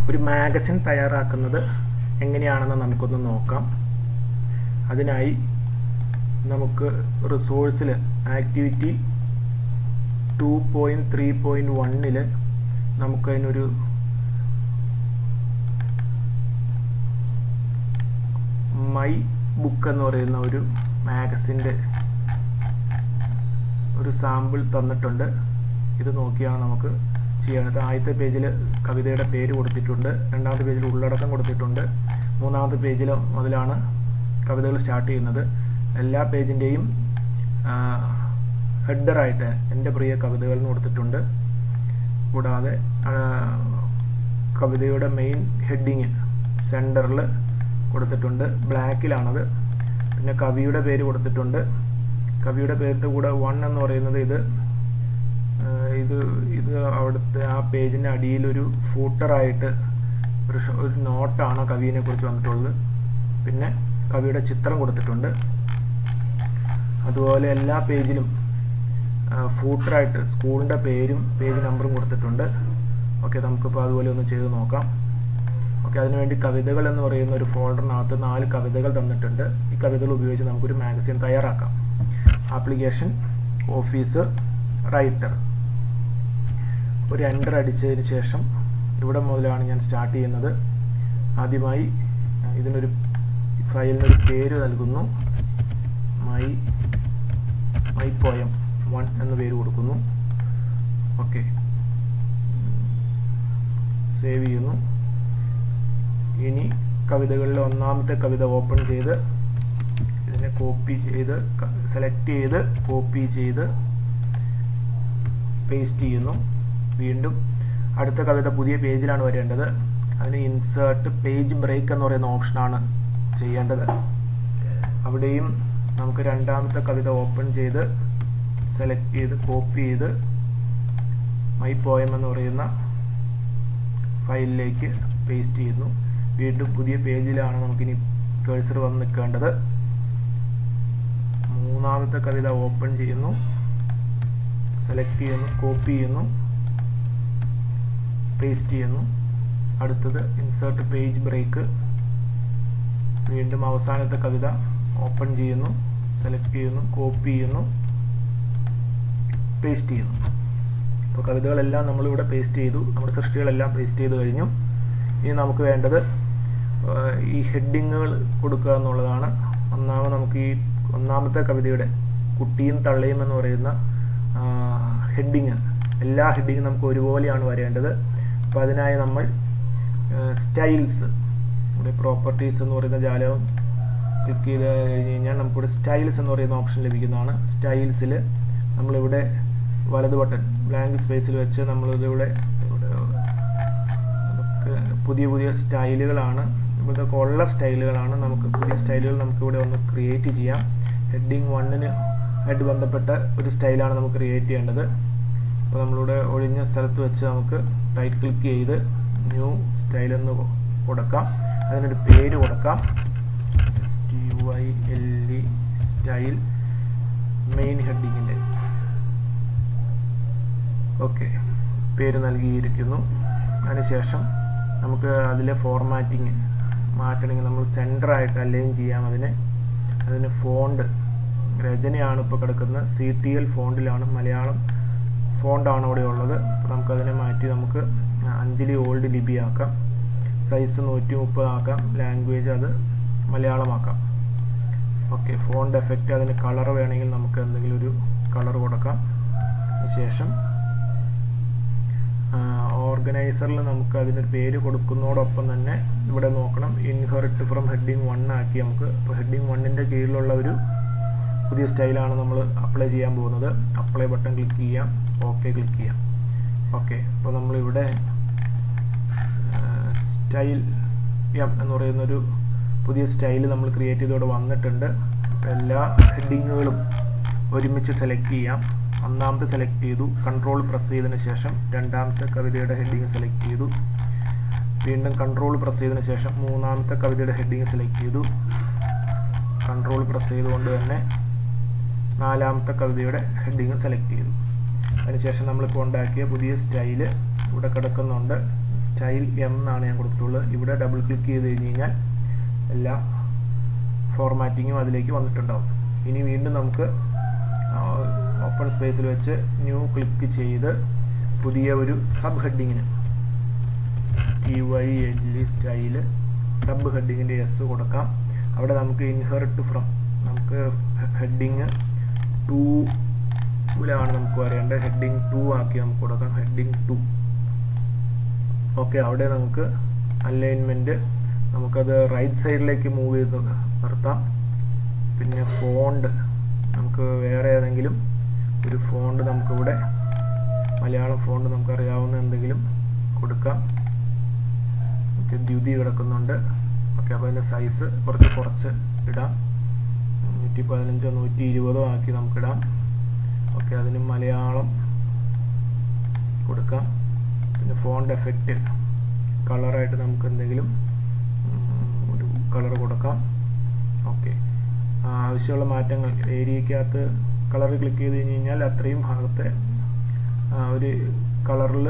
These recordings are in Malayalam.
ഒരു മാഗസിൻ തയ്യാറാക്കുന്നത് എങ്ങനെയാണെന്ന് നമുക്കൊന്ന് നോക്കാം അതിനായി നമുക്ക് റിസോഴ്സിൽ activity two point three point വണ്ണിൽ നമുക്കതിനൊരു മൈ ബുക്ക് എന്ന് പറയുന്ന ഒരു മാഗസിൻ്റെ ഒരു സാമ്പിൾ തന്നിട്ടുണ്ട് ഇത് നോക്കിയാണ് നമുക്ക് ചെയ്യേണ്ടത് ആദ്യത്തെ പേജിൽ കവിതയുടെ പേര് കൊടുത്തിട്ടുണ്ട് രണ്ടാമത്തെ പേജിൽ ഉള്ളടക്കം കൊടുത്തിട്ടുണ്ട് മൂന്നാമത്തെ പേജിൽ മുതലാണ് കവിതകൾ സ്റ്റാർട്ട് ചെയ്യുന്നത് എല്ലാ പേജിൻ്റെയും ഹെഡറായിട്ട് എൻ്റെ പ്രിയ കവിതകൾ എന്ന് കൊടുത്തിട്ടുണ്ട് കൂടാതെ കവിതയുടെ മെയിൻ ഹെഡിങ് സെൻറ്ററിൽ കൊടുത്തിട്ടുണ്ട് ബ്ലാക്കിലാണത് പിന്നെ കവിയുടെ പേര് കൊടുത്തിട്ടുണ്ട് കവിയുടെ പേരിൻ്റെ കൂടെ വൺ എന്ന് പറയുന്നത് ഇത് ഇത് ഇത് അവിടുത്തെ ആ പേജിൻ്റെ അടിയിലൊരു ഫൂട്ടറായിട്ട് ഒരു ഒരു നോട്ടാണ് കവിയെ കുറിച്ച് വന്നിട്ടുള്ളത് പിന്നെ കവിയുടെ ചിത്രം കൊടുത്തിട്ടുണ്ട് അതുപോലെ എല്ലാ പേജിലും ഫൂട്ടറായിട്ട് സ്കൂളിൻ്റെ പേരും പേജ് നമ്പറും കൊടുത്തിട്ടുണ്ട് ഓക്കെ നമുക്കിപ്പോൾ അതുപോലെ ഒന്ന് ചെയ്ത് നോക്കാം ഓക്കെ അതിനുവേണ്ടി കവിതകൾ എന്ന് പറയുന്ന ഒരു ഫോൾഡറിനകത്ത് നാല് കവിതകൾ തന്നിട്ടുണ്ട് ഈ കവിതകൾ ഉപയോഗിച്ച് നമുക്കൊരു മാഗസിൻ തയ്യാറാക്കാം ആപ്ലിക്കേഷൻ ഓഫീസ് റൈറ്റർ ഒരു എൻ്റർ അടിച്ചതിന് ശേഷം ഇവിടെ മുതലാണ് ഞാൻ സ്റ്റാർട്ട് ചെയ്യുന്നത് ആദ്യമായി ഇതിനൊരു ഫയലിനൊരു പേര് നൽകുന്നു മൈ മൈ പോയം വൺ എന്ന പേര് കൊടുക്കുന്നു ഓക്കെ സേവ് ചെയ്യുന്നു ഇനി കവിതകളിലെ ഒന്നാമത്തെ കവിത ഓപ്പൺ ചെയ്ത് ഇതിനെ കോപ്പി ചെയ്ത് സെലക്ട് ചെയ്ത് കോപ്പി ചെയ്ത് പേസ്റ്റ് ചെയ്യുന്നു വീണ്ടും അടുത്ത കവിത പുതിയ പേജിലാണ് വരേണ്ടത് അതിന് ഇൻസേർട്ട് പേജ് ബ്രേക്ക് എന്ന് പറയുന്ന ഓപ്ഷനാണ് ചെയ്യേണ്ടത് അവിടെയും നമുക്ക് രണ്ടാമത്തെ കവിത ഓപ്പൺ ചെയ്ത് സെലക്ട് ചെയ്ത് കോപ്പി ചെയ്ത് മൈ പോയം എന്ന് പറയുന്ന ഫയലിലേക്ക് പേസ്റ്റ് ചെയ്യുന്നു വീണ്ടും പുതിയ പേജിലാണ് നമുക്കിനി കേഴ്സർ വന്ന് നിൽക്കേണ്ടത് മൂന്നാമത്തെ കവിത ഓപ്പൺ ചെയ്യുന്നു സെലക്ട് ചെയ്യുന്നു കോപ്പി ചെയ്യുന്നു പേസ്റ്റ് ചെയ്യുന്നു അടുത്തത് ഇൻസേർട്ട് പേജ് ബ്രേക്ക് വീണ്ടും അവസാനത്തെ കവിത ഓപ്പൺ ചെയ്യുന്നു സെലക്ട് ചെയ്യുന്നു കോപ്പി ചെയ്യുന്നു പേസ്റ്റ് ചെയ്യുന്നു അപ്പോൾ കവിതകളെല്ലാം നമ്മളിവിടെ പേസ്റ്റ് ചെയ്തു നമ്മുടെ സൃഷ്ടികളെല്ലാം പേസ്റ്റ് ചെയ്ത് കഴിഞ്ഞു ഇനി നമുക്ക് വേണ്ടത് ഈ ഹെഡിങ്ങുകൾ കൊടുക്കുക എന്നുള്ളതാണ് ഒന്നാമത് നമുക്ക് ഈ ഒന്നാമത്തെ കവിതയുടെ കുട്ടിയും തള്ളയും എന്ന് പറയുന്ന ഹെഡിങ് എല്ലാ ഹെഡിങ്ങും നമുക്ക് ഒരുപോലെയാണ് വരേണ്ടത് അപ്പോൾ അതിനായി നമ്മൾ സ്റ്റൈൽസ് ഇവിടെ പ്രോപ്പർട്ടീസ് എന്ന് പറയുന്ന ജാലകം ക്ലിക്ക് ചെയ്ത് കഴിഞ്ഞ് കഴിഞ്ഞാൽ നമുക്കിവിടെ സ്റ്റൈൽസ് എന്ന് പറയുന്ന ഓപ്ഷൻ ലഭിക്കുന്നതാണ് സ്റ്റൈൽസിൽ നമ്മളിവിടെ വലത് ബട്ടൺ ബ്ലാങ്ക് സ്പേസിൽ വെച്ച് നമ്മളിതിവിടെ ഇവിടെ നമുക്ക് പുതിയ പുതിയ സ്റ്റൈലുകളാണ് ഇവിടുത്തെ ഉള്ള സ്റ്റൈലുകളാണ് നമുക്ക് പുതിയ സ്റ്റൈലുകൾ നമുക്കിവിടെ ഒന്ന് ക്രിയേറ്റ് ചെയ്യാം ഹെഡിങ് വണ്ണിന് ആയിട്ട് ബന്ധപ്പെട്ട ഒരു സ്റ്റൈലാണ് നമുക്ക് ക്രിയേറ്റ് ചെയ്യേണ്ടത് അപ്പോൾ നമ്മളിവിടെ ഒഴിഞ്ഞ സ്ഥലത്ത് വെച്ച് നമുക്ക് റൈറ്റ് ക്ലിക്ക് ചെയ്ത് ന്യൂ സ്റ്റൈൽ എന്ന് കൊടുക്കാം അതിനൊരു പേര് കൊടുക്കാം S T Y L E style main ഹെഡിങ്ങിൻ്റെ ഓക്കെ പേര് നൽകിയിരിക്കുന്നു അതിനുശേഷം നമുക്ക് അതിലെ ഫോർമാറ്റിങ് മാറ്റണമെങ്കിൽ നമ്മൾ സെൻറ്ററായിട്ട് അലൈൻ ചെയ്യാം അതിനെ അതിന് ഫോണ്ട് രചനയാണ് ഇപ്പോൾ കിടക്കുന്നത് സി ടി എൽ ഫോണ്ടിലാണ് മലയാളം ഫോണ്ടാണ് ഇവിടെ ഉള്ളത് അപ്പോൾ നമുക്കതിനെ മാറ്റി നമുക്ക് അഞ്ജലി ഓൾഡ് ലിപി ആക്കാം സൈസ് നൂറ്റി മുപ്പത് ആക്കാം ലാംഗ്വേജ് അത് മലയാളമാക്കാം ഓക്കെ ഫോണ്ട് എഫക്റ്റ് അതിന് കളർ വേണമെങ്കിൽ നമുക്ക് എന്തെങ്കിലും ഒരു കളർ കൊടുക്കാം ശേഷം ഓർഗനൈസറിൽ നമുക്ക് അതിനൊരു പേര് കൊടുക്കുന്നതോടൊപ്പം തന്നെ ഇവിടെ നോക്കണം ഇൻഹെറിറ്റ് ഫ്രം ഹെഡിങ് വൺ ആക്കി നമുക്ക് ഇപ്പോൾ ഹെഡിങ് വണ്ണിൻ്റെ കീഴിലുള്ള ഒരു പുതിയ സ്റ്റൈലാണ് നമ്മൾ അപ്ലൈ ചെയ്യാൻ പോകുന്നത് അപ്ലൈ ബട്ടൺ ക്ലിക്ക് ചെയ്യാം ഓക്കെ ക്ലിക്ക് ചെയ്യാം ഓക്കെ അപ്പോൾ നമ്മളിവിടെ സ്റ്റൈൽ എം എന്ന് പറയുന്നൊരു പുതിയ സ്റ്റൈൽ നമ്മൾ ക്രിയേറ്റ് ചെയ്തോടെ വന്നിട്ടുണ്ട് എല്ലാ ഹെഡിങ്ങുകളും ഒരുമിച്ച് സെലക്ട് ചെയ്യാം ഒന്നാമത്തെ സെലക്ട് ചെയ്തു കൺട്രോൾ പ്രസ് ചെയ്തതിന് ശേഷം രണ്ടാമത്തെ കവിതയുടെ ഹെഡിങ് സെലക്ട് ചെയ്തു വീണ്ടും കൺട്രോൾ പ്രസ് ചെയ്തതിന് ശേഷം മൂന്നാമത്തെ കവിതയുടെ ഹെഡിങ് സെലക്ട് ചെയ്തു കൺട്രോൾ പ്രസ് ചെയ്തുകൊണ്ട് തന്നെ നാലാമത്തെ കവിതയുടെ ഹെഡിങ് സെലക്ട് ചെയ്തു അതിനുശേഷം നമ്മളിപ്പോൾ ഉണ്ടാക്കിയ പുതിയ സ്റ്റൈല് ഇവിടെ കിടക്കുന്നുണ്ട് സ്റ്റൈൽ എം എന്നാണ് ഞാൻ കൊടുത്തിട്ടുള്ളത് ഇവിടെ ഡബിൾ ക്ലിക്ക് ചെയ്ത് കഴിഞ്ഞ് കഴിഞ്ഞാൽ എല്ലാ ഫോർമാറ്റിങ്ങും അതിലേക്ക് വന്നിട്ടുണ്ടാവും ഇനി വീണ്ടും നമുക്ക് ഓപ്പൺ സ്പേസിൽ വെച്ച് ന്യൂ ക്ലിക്ക് ചെയ്ത് പുതിയ ഒരു സബ് ഹെഡിങ്ങിന് T Y L style sub ഹെഡിങ്ങിൻ്റെ എസ് കൊടുക്കാം അവിടെ നമുക്ക് ഇൻഹെറിറ്റ് ഫ്രം നമുക്ക് ഹെഡിങ് ടൂവിലാണ് നമുക്ക് വരേണ്ടത് ഹെഡിങ് ടു ആക്കി നമുക്ക് കൊടുക്കാം ഹെഡിങ് ടു ഓക്കെ അവിടെ നമുക്ക് അലൈൻമെൻറ്റ് നമുക്കത് റൈറ്റ് സൈഡിലേക്ക് മൂവ് ചെയ്ത് നിർത്താം പിന്നെ ഫോണ്ട് നമുക്ക് വേറെ ഏതെങ്കിലും ഒരു ഫോണ്ട് നമുക്കിവിടെ മലയാളം ഫോണ്ട് നമുക്കറിയാവുന്ന എന്തെങ്കിലും കൊടുക്കാം മറ്റേ ദ്യുതി കിടക്കുന്നുണ്ട് ഓക്കെ അപ്പോൾ അതിൻ്റെ സൈസ് കുറച്ച് കുറച്ച് ഇടാം നൂറ്റി പതിനഞ്ചോ നൂറ്റി ഇരുപതോ ആക്കി നമുക്കിടാം ഓക്കെ അതിന് മലയാളം കൊടുക്കാം പിന്നെ ഫോണ്ട് എഫക്റ്റ് കളറായിട്ട് നമുക്ക് എന്തെങ്കിലും ഒരു കളർ കൊടുക്കാം ഓക്കെ ആവശ്യമുള്ള മാറ്റങ്ങൾ ഏരിയക്കകത്ത് കളർ ക്ലിക്ക് ചെയ്ത് കഴിഞ്ഞ് കഴിഞ്ഞാൽ അത്രയും ഭാഗത്തെ ഒരു കളറിൽ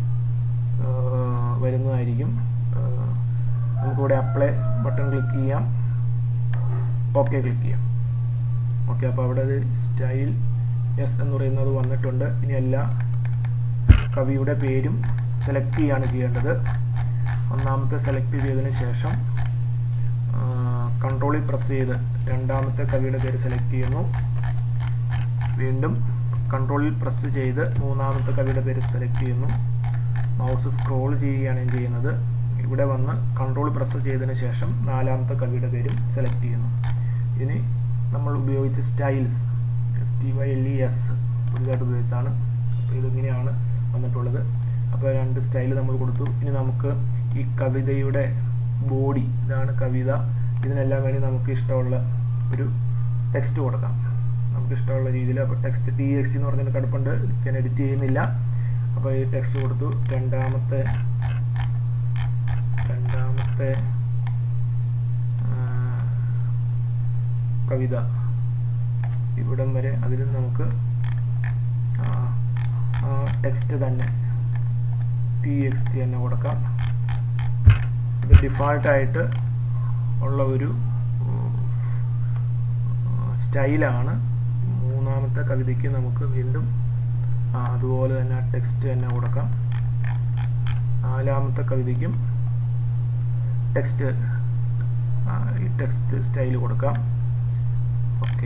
വരുന്നതായിരിക്കും നമുക്കിവിടെ അപ്ലൈ ബട്ടൺ ക്ലിക്ക് ചെയ്യാം ഓക്കെ ക്ലിക്ക് ചെയ്യാം ഓക്കെ അപ്പോൾ അവിടെ ഒരു സ്റ്റൈൽ എസ് എന്ന് പറയുന്നത് വന്നിട്ടുണ്ട് ഇനി എല്ലാ കവിയുടെ പേരും സെലക്ട് ചെയ്യാണ് ചെയ്യേണ്ടത് ഒന്നാമത്തെ സെലക്ട് ചെയ്തതിന് ശേഷം കൺട്രോളിൽ പ്രസ് ചെയ്ത് രണ്ടാമത്തെ കവിയുടെ പേര് സെലക്ട് ചെയ്യുന്നു വീണ്ടും കൺട്രോളിൽ പ്രസ് ചെയ്ത് മൂന്നാമത്തെ കവിയുടെ പേര് സെലക്ട് ചെയ്യുന്നു മൗസ് സ്ക്രോൾ ചെയ്യുകയാണ് ചെയ്യുന്നത് ഇവിടെ വന്ന് കൺട്രോൾ പ്രസ് ചെയ്തതിന് ശേഷം നാലാമത്തെ കവിയുടെ പേരും സെലക്ട് ചെയ്യുന്നു ഇനി നമ്മൾ ഉപയോഗിച്ച styles S T Y L E S പുതിയതായിട്ട് ഉപയോഗിച്ചാണ് അപ്പോൾ ഇതിങ്ങനെയാണ് വന്നിട്ടുള്ളത് അപ്പോൾ രണ്ട് സ്റ്റൈൽ നമ്മൾ കൊടുത്തു ഇനി നമുക്ക് ഈ കവിതയുടെ ബോഡി ഇതാണ് കവിത ഇതിനെല്ലാം വേണ്ടി നമുക്ക് ഇഷ്ടമുള്ള ഒരു ടെക്സ്റ്റ് കൊടുക്കാം നമുക്ക് ഇഷ്ടമുള്ള രീതിയിൽ അപ്പോൾ ടെക്സ്റ്റ് ടി എക്സ് ടി എന്ന് പറഞ്ഞൊരു കടുപ്പുണ്ട് ഞാൻ എഡിറ്റ് ചെയ്യുന്നില്ല അപ്പോൾ ഈ ടെക്സ്റ്റ് കൊടുത്തു രണ്ടാമത്തെ രണ്ടാമത്തെ കവിത ഇവിടം വരെ അതിൽ നമുക്ക് ടെക്സ്റ്റ് തന്നെ ടി എക്സ് ടി തന്നെ കൊടുക്കാം ഇത് ഡിഫാൾട്ടായിട്ട് ഉള്ള ഒരു സ്റ്റൈലാണ് മൂന്നാമത്തെ കവിതയ്ക്ക് നമുക്ക് വീണ്ടും അതുപോലെ തന്നെ ടെക്സ്റ്റ് തന്നെ കൊടുക്കാം നാലാമത്തെ കവിതയ്ക്കും ടെക്സ്റ്റ് ഈ ടെക്സ്റ്റ് സ്റ്റൈൽ കൊടുക്കാം ഓക്കെ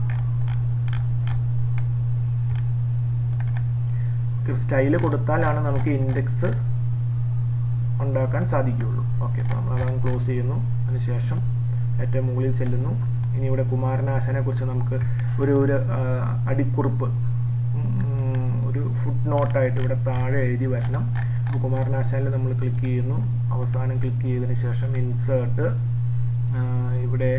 സ്റ്റൈൽ കൊടുത്താലാണ് നമുക്ക് ഇൻഡെക്സ് ഉണ്ടാക്കാൻ സാധിക്കുകയുള്ളൂ ഓക്കെ അപ്പോൾ നമ്മൾ അതങ്ങ് ക്ലോസ് ചെയ്യുന്നു അതിനുശേഷം ഏറ്റവും മുകളിൽ ചെല്ലുന്നു ഇനി ഇവിടെ കുമാരനാശാനെ കുറിച്ച് നമുക്ക് ഒരു ഒരു അടിക്കുറിപ്പ് ഒരു ഫുഡ് നോട്ടായിട്ട് ഇവിടെ താഴെ എഴുതി വരണം അപ്പോൾ കുമാരനാശാനിൽ നമ്മൾ ക്ലിക്ക് ചെയ്യുന്നു അവസാനം ക്ലിക്ക് ചെയ്തതിന് ശേഷം ഇൻസേർട്ട് ഇവിടെ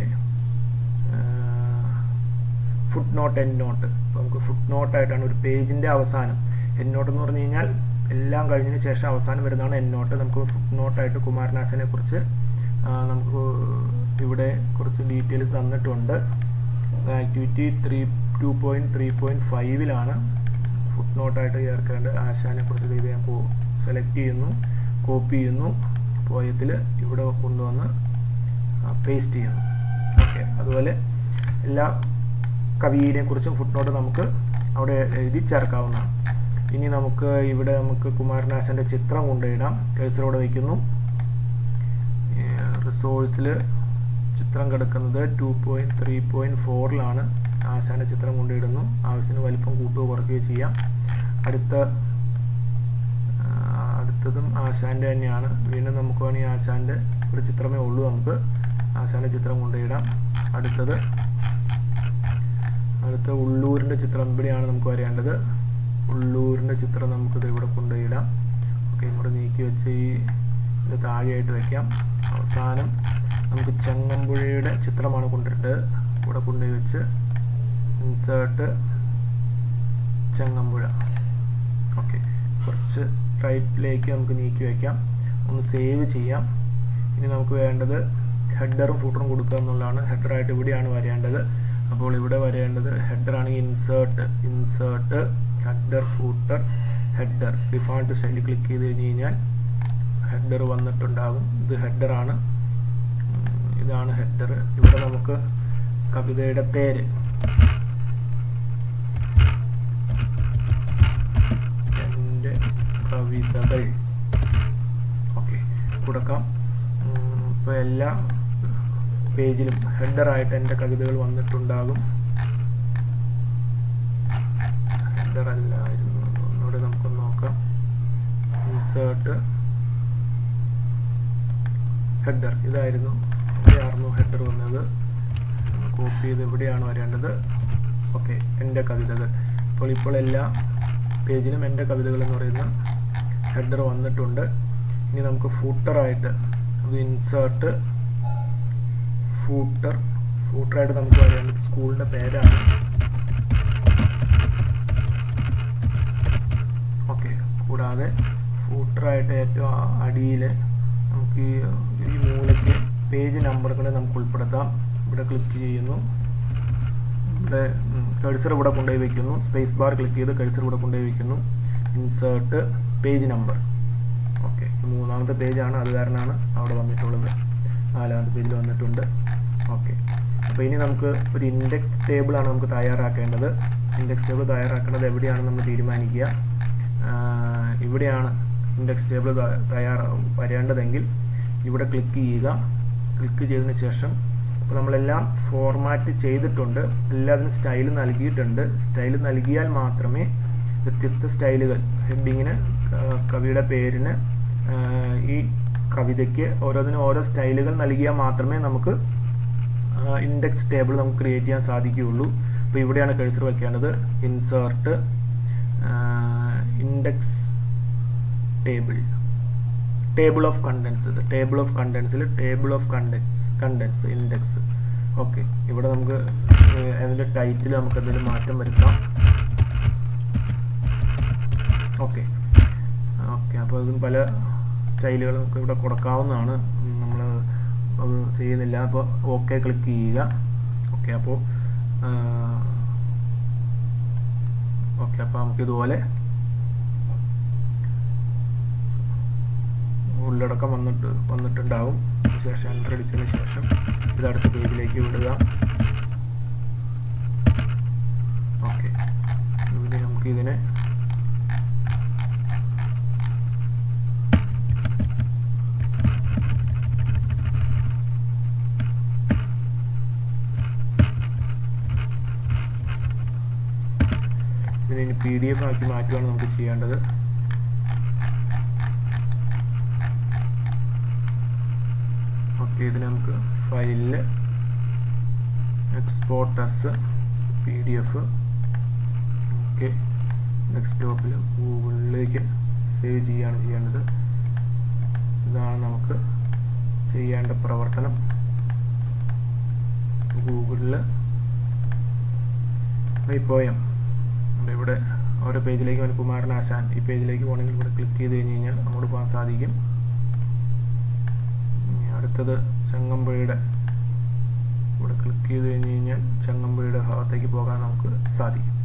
ഫുഡ് നോട്ട് എൻ നോട്ട് അപ്പോൾ നമുക്ക് ഫുഡ് നോട്ടായിട്ടാണ് ഒരു പേജിൻ്റെ അവസാനം എൻ നോട്ട് എന്ന് പറഞ്ഞു കഴിഞ്ഞാൽ എല്ലാം കഴിഞ്ഞതിന് ശേഷം അവസാനം വരുന്നതാണ് എൻ നോട്ട് നമുക്ക് ഫുഡ് നോട്ടായിട്ട് കുമാരനാശനെ കുറിച്ച് നമുക്ക് ഇവിടെ കുറച്ച് ഡീറ്റെയിൽസ് തന്നിട്ടുണ്ട് activity three two point three point ഫൈവിലാണ് ഫുഡ് നോട്ടായിട്ട് ചേർക്കേണ്ടത് ആശാനെ കുറിച്ച് ഇത് ഞാൻ സെലക്ട് ചെയ്യുന്നു കോപ്പി ചെയ്യുന്നു പോയത്തിൽ ഇവിടെ കൊണ്ടുവന്ന് പേസ്റ്റ് ചെയ്യുന്നു ഓക്കെ അതുപോലെ എല്ലാ കവിയെ കുറിച്ചും ഫുഡ് നോട്ട് നമുക്ക് അവിടെ എഴുതി ചേർക്കാവുന്നതാണ് ഇനി നമുക്ക് ഇവിടെ നമുക്ക് കുമാരനാശൻ്റെ ചിത്രം കൊണ്ടിടാം കേസറോടെ വയ്ക്കുന്നു റിസോഴ്സിൽ ചിത്രം കിടക്കുന്നത് ടു പോയിൻറ്റ് ത്രീ പോയിൻറ്റ് ഫോറിലാണ് ആശാൻ്റെ ചിത്രം കൊണ്ടിടുന്നു ആവശ്യത്തിന് വലിപ്പം കൂട്ടുകയോ കുറയ്ക്കുകയോ ചെയ്യാം അടുത്ത അടുത്തതും ആശാൻ്റെ തന്നെയാണ് വീണ്ടും നമുക്ക് വേണമെങ്കിൽ ആശാൻ്റെ ഒരു ചിത്രമേ ഉള്ളൂ നമുക്ക് ആശാൻ്റെ ചിത്രം കൊണ്ടിടാം അടുത്തത് അടുത്ത ഉള്ളൂരിൻ്റെ ചിത്രം ഇവിടെയാണ് നമുക്ക് വരേണ്ടത് ഉള്ളൂരിൻ്റെ ചിത്രം നമുക്കിത് ഇവിടെ കൊണ്ടുപോയിടാം ഓക്കെ ഇവിടെ നീക്കി വെച്ച് ഈ ഇത് താഴെയായിട്ട് വയ്ക്കാം അവസാനം നമുക്ക് ചെങ്ങമ്പുഴയുടെ ചിത്രമാണ് കൊണ്ടിട്ടത് ഇവിടെ കൊണ്ടുപോയി വെച്ച് ഇൻസേർട്ട് ചെങ്ങമ്പുഴ ഓക്കെ കുറച്ച് റൈറ്റിലേക്ക് നമുക്ക് നീക്കി വയ്ക്കാം ഒന്ന് സേവ് ചെയ്യാം ഇനി നമുക്ക് വേണ്ടത് ഹെഡറും ഫൂട്ടറും കൊടുക്കുക എന്നുള്ളതാണ് ഹെഡറായിട്ട് ഇവിടെയാണ് വരേണ്ടത് അപ്പോൾ ഇവിടെ വരേണ്ടത് ഹെഡർ ആണെങ്കിൽ insert insert header footer header default സ്റ്റൈലിൽ ക്ലിക്ക് ചെയ്ത് കഴിഞ്ഞ് കഴിഞ്ഞാൽ ഹെഡർ വന്നിട്ടുണ്ടാകും ഇത് ഹെഡറാണ് ഇതാണ് ഹെഡർ ഇവിടെ നമുക്ക് കവിതയുടെ പേര് എൻ്റെ കവിതകൾ ഓക്കെ കൊടുക്കാം ഇപ്പോൾ എല്ലാ പേജിലും ഹെഡറായിട്ട് എൻ്റെ കവിതകൾ വന്നിട്ടുണ്ടാകും ഹെഡർ അല്ലായിരുന്നു ഒന്നുകൂടെ നമുക്ക് നോക്കാം ഇൻസേർട്ട് ഹെഡർ ഇതായിരുന്നു ഇവിടെയായിരുന്നു ഹെഡർ വന്നത് കോപ്പി ചെയ്ത് എവിടെയാണ് വരേണ്ടത് ഓക്കെ എൻ്റെ കവിതകൾ അപ്പോൾ ഇപ്പോൾ എല്ലാ പേജിലും എൻ്റെ കവിതകൾ എന്ന് പറയുന്ന ഹെഡർ വന്നിട്ടുണ്ട് ഇനി നമുക്ക് ഫൂട്ടറായിട്ട് അത് ഇൻസേർട്ട് ഫൂട്ടർ ഫൂട്ടറായിട്ട് നമുക്ക് വരേണ്ടത് സ്കൂളിൻ്റെ പേരാണ് ഓക്കെ കൂടാതെ ഫൂട്ടറായിട്ട് ഏറ്റവും അടിയിൽ നമുക്ക് ഈ ഈ മൂലയ്ക്ക് പേജ് നമ്പറുകൾ നമുക്ക് ഉൾപ്പെടുത്താം ഇവിടെ ക്ലിക്ക് ചെയ്യുന്നു ഇവിടെ കഴ്സർ ഇവിടെ കൊണ്ടുപോയി വെക്കുന്നു സ്പേസ് ബാർ ക്ലിക്ക് ചെയ്ത് കഴ്സർ ഇവിടെ കൊണ്ടുപോയി വെക്കുന്നു ഇൻസേർട്ട് പേജ് നമ്പർ ഓക്കെ മൂന്നാമത്തെ പേജാണ് അത് കാരണമാണ് അവിടെ വന്നിട്ടുള്ളത് നാലാമത്തെ പേജിൽ വന്നിട്ടുണ്ട് ഓക്കെ അപ്പോൾ ഇനി നമുക്ക് ഒരു ഇൻഡെക്സ് ടേബിളാണ് നമുക്ക് തയ്യാറാക്കേണ്ടത് ഇൻഡെക്സ് ടേബിൾ തയ്യാറാക്കേണ്ടത് എവിടെയാണ് നമ്മൾ തീരുമാനിക്കുക ഇവിടെയാണ് ഇൻഡെക്സ് ടേബിൾ തയ്യാറ വരേണ്ടതെങ്കിൽ ഇവിടെ ക്ലിക്ക് ചെയ്യുക ക്ലിക്ക് ചെയ്തതിന് ശേഷം ഇപ്പോൾ നമ്മളെല്ലാം ഫോർമാറ്റ് ചെയ്തിട്ടുണ്ട് എല്ലാത്തിനും സ്റ്റൈൽ നൽകിയിട്ടുണ്ട് സ്റ്റൈൽ നൽകിയാൽ മാത്രമേ വ്യത്യസ്ത സ്റ്റൈലുകൾ ഹെഡിങ്ങിന് കവിയുടെ പേരിന് ഈ കവിതയ്ക്ക് ഓരോന്നിനും ഓരോ സ്റ്റൈലുകൾ നൽകിയാൽ മാത്രമേ നമുക്ക് ഇൻഡെക്സ് ടേബിൾ നമുക്ക് ക്രിയേറ്റ് ചെയ്യാൻ സാധിക്കുകയുള്ളൂ അപ്പോൾ ഇവിടെയാണ് കഴ്സർ വെക്കേണ്ടത് insert index table table of contents table of കണ്ടൻസിൽ table of contents contents index okay ഇവിടെ നമുക്ക് അതിൻ്റെ ടൈറ്റിൽ നമുക്ക് എന്തെങ്കിലും മാറ്റം വരുത്താം ഓക്കെ ഓക്കെ അപ്പോൾ അതും പല സ്റ്റൈലുകൾ നമുക്ക് ഇവിടെ കൊടുക്കാവുന്നതാണ് നമ്മൾ അത് ചെയ്യുന്നില്ല അപ്പോൾ ഓക്കെ ക്ലിക്ക് ചെയ്യുക ഓക്കെ അപ്പോൾ ഓക്കെ അപ്പോൾ നമുക്ക് ഇതുപോലെ ഉള്ളടക്കം വന്നിട്ട് വന്നിട്ടുണ്ടാവും ശേഷം എൻ്റർ അടിച്ചതിന് ശേഷം ഇത് അടുത്ത പേജിലേക്ക് വിടുക ഓക്കെ ഇനി നമുക്ക് ഇതിനെ ഇതിനെ ഇനി പി ഡി എഫ് ആക്കി മാറ്റുകയാണ് നമുക്ക് ചെയ്യേണ്ടത് ഓക്കെ ഇതിന് നമുക്ക് ഫയലിൽ export as P D F okay ഡെസ്ക്ടോപ്പിൽ ഗൂഗിളിലേക്ക് സേവ് ചെയ്യുകയാണ് ചെയ്യേണ്ടത് ഇതാണ് നമുക്ക് ചെയ്യേണ്ട പ്രവർത്തനം ഗൂഗിളിൽ ഈ പോയം ഇവിടെ ഓരോ പേജിലേക്ക് വന്ന് കുമാരൻ ആശാൻ ഈ പേജിലേക്ക് പോകണമെങ്കിൽ ഇവിടെ ക്ലിക്ക് ചെയ്ത് കഴിഞ്ഞ് കഴിഞ്ഞാൽ അങ്ങോട്ട് പോകാൻ സാധിക്കും അടുത്തത് ചങ്ങമ്പുഴയുടെ ഇവിടെ ക്ലിക്ക് ചെയ്ത് കഴിഞ്ഞ് കഴിഞ്ഞാൽ ചങ്ങമ്പുഴയുടെ ഭാഗത്തേക്ക് പോകാൻ നമുക്ക് സാധിക്കും